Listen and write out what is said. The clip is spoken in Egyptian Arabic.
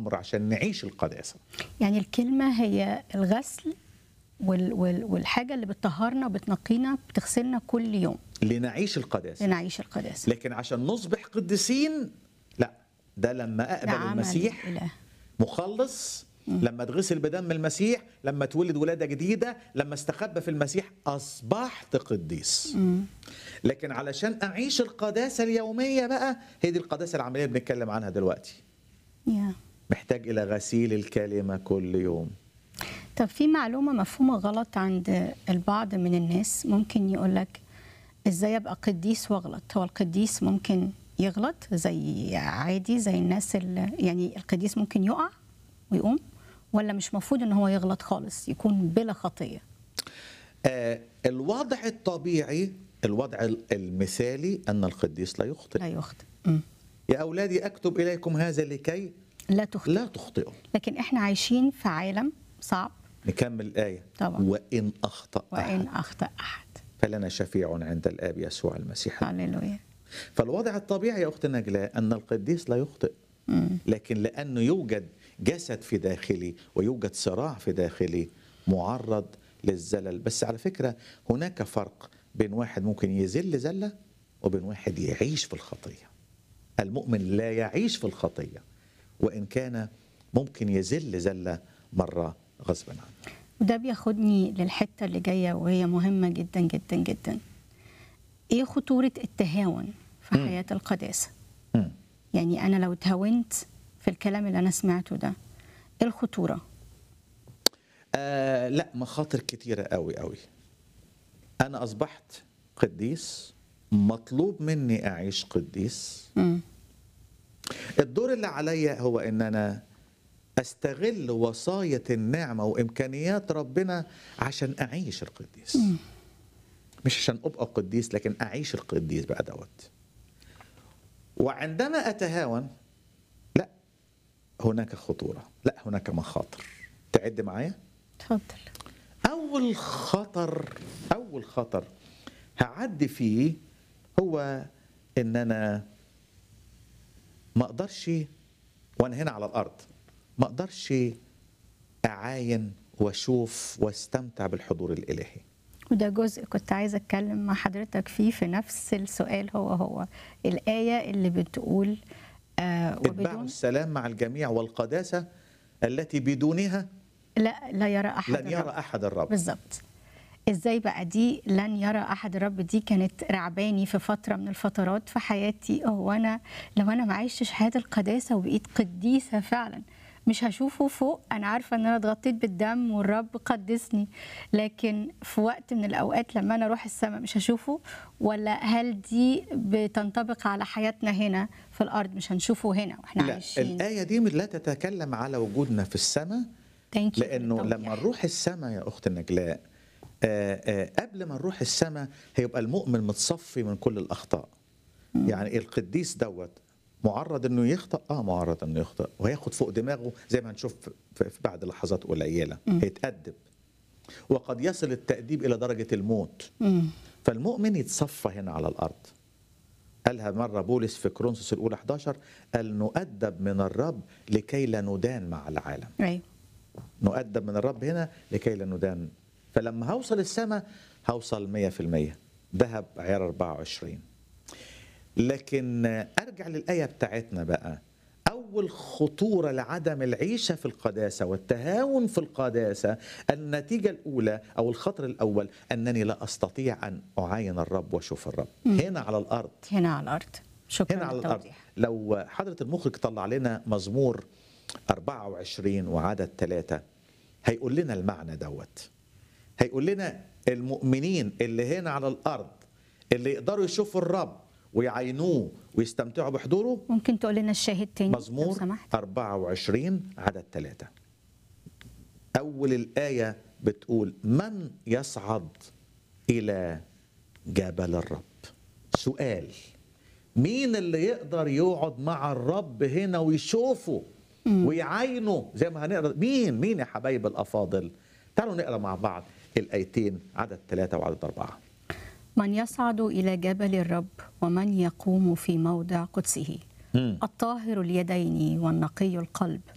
أمر عشان نعيش القداسة يعني الكلمة هي الغسل وال وال والحاجة اللي بتطهرنا وبتنقينا بتغسلنا كل يوم لنعيش القداسة لنعيش القداسة لكن عشان نصبح قديسين لا ده لما ده أقبل عمل المسيح الإله. مخلص لما اتغسل بدم المسيح لما اتولد ولادة جديدة لما استخبى في المسيح أصبحت قديس لكن علشان أعيش القداسة اليومية بقى هي دي القداسة العملية اللي بنتكلم عنها دلوقتي يا. محتاج إلى غسيل الكلمة كل يوم طب في معلومة مفهومة غلط عند البعض من الناس ممكن يقول لك ازاي ابقى قديس واغلط هو القديس ممكن يغلط زي عادي زي الناس اللي يعني القديس ممكن يقع ويقوم ولا مش مفروض ان هو يغلط خالص يكون بلا خطية آه الوضع الطبيعي الوضع المثالي أن القديس لا يخطئ لا يخطئ مم. يا أولادي أكتب إليكم هذا لكي لا تخطئ لا تخطئوا لكن احنا عايشين في عالم صعب نكمل الآية طبعا. وإن أخطأ وان أحد اخطا احد فلنا شفيع عند الآب يسوع المسيح هللويا فالوضع الطبيعي يا أخت نجلاء أن القديس لا يخطئ لكن لأنه يوجد جسد في داخلي ويوجد صراع في داخلي معرض للزلل بس على فكرة هناك فرق بين واحد ممكن يزل زلة وبين واحد يعيش في الخطية المؤمن لا يعيش في الخطية وإن كان ممكن يزل زلة مرة غصبا عنه وده بياخدني للحتة اللي جاية وهي مهمة جدا جدا جدا ايه خطورة التهاون في مم. حياة القداسة مم. يعني انا لو اتهاونت في الكلام اللي انا سمعته ده ايه الخطورة آه لا مخاطر كتيرة قوي قوي أنا أصبحت قديس مطلوب مني أعيش قديس مم. الدور اللي عليا هو ان انا استغل وصاية النعمة وامكانيات ربنا عشان اعيش القديس مش عشان ابقى قديس لكن اعيش القديس بقى دوت وعندما اتهاون لا هناك خطورة لا هناك مخاطر تعد معايا اتفضل اول خطر اول خطر هعدي فيه هو ان انا ما اقدرش وانا هنا على الارض ما اقدرش اعاين واشوف واستمتع بالحضور الالهي وده جزء كنت عايزة اتكلم مع حضرتك فيه في نفس السؤال هو هو الآية اللي بتقول آه اتبعوا وبدون السلام مع الجميع والقداسه التي بدونها لا لا يرى احد لن يرى الرب. احد الرب بالظبط ازاي بقى دي لن يرى احد الرب دي كانت رعباني في فتره من الفترات في حياتي هو انا لو انا ما عشتش حياه القداسه وبقيت قديسه فعلا مش هشوفه فوق انا عارفه ان انا اتغطيت بالدم والرب قدسني لكن في وقت من الاوقات لما انا اروح السماء مش هشوفه ولا هل دي بتنطبق على حياتنا هنا في الارض مش هنشوفه هنا واحنا لا عايشين الايه دي لا تتكلم على وجودنا في السماء Thank you for لانه التوضيح. لما نروح السماء يا اخت نجلاء آه، آه، قبل ما نروح السماء هيبقى المؤمن متصفي من كل الاخطاء يعني القديس دوت معرض انه يخطا اه معرض انه يخطا وهياخد فوق دماغه زي ما هنشوف في في بعد لحظات قليله هيتادب وقد يصل التاديب الى درجه الموت مم. فالمؤمن يتصفى هنا على الارض قالها مره بولس في كرونسوس الاولى 11 قال نؤدب من الرب لكي لا ندان مع العالم ايوه نؤدب من الرب هنا لكي لا ندان فلما هوصل السماء هوصل 100% ذهب عيار 24 لكن ارجع للايه بتاعتنا بقى اول خطوره لعدم العيشه في القداسه والتهاون في القداسه النتيجه الاولى او الخطر الاول انني لا استطيع ان اعاين الرب واشوف الرب هنا على الارض هنا على الارض شكرا هنا على الارض للتوضيح لو حضره المخرج طلع لنا مزمور 24 وعدد ثلاثة هيقول لنا المعنى دوت هيقول لنا المؤمنين اللي هنا على الارض اللي يقدروا يشوفوا الرب ويعينوه ويستمتعوا بحضوره ممكن تقول لنا الشاهد تاني لو مزمور سمحت 24 عدد ثلاثة أول الآية بتقول من يصعد إلى جبل الرب سؤال مين اللي يقدر يقعد مع الرب هنا ويشوفه ويعاينه زي ما هنقرا مين مين يا حبايب الافاضل تعالوا نقرا مع بعض الايتين عدد ثلاثة وعدد أربعة من يصعد إلى جبل الرب ومن يقوم في موضع قدسه مم. الطاهر اليدين والنقي القلب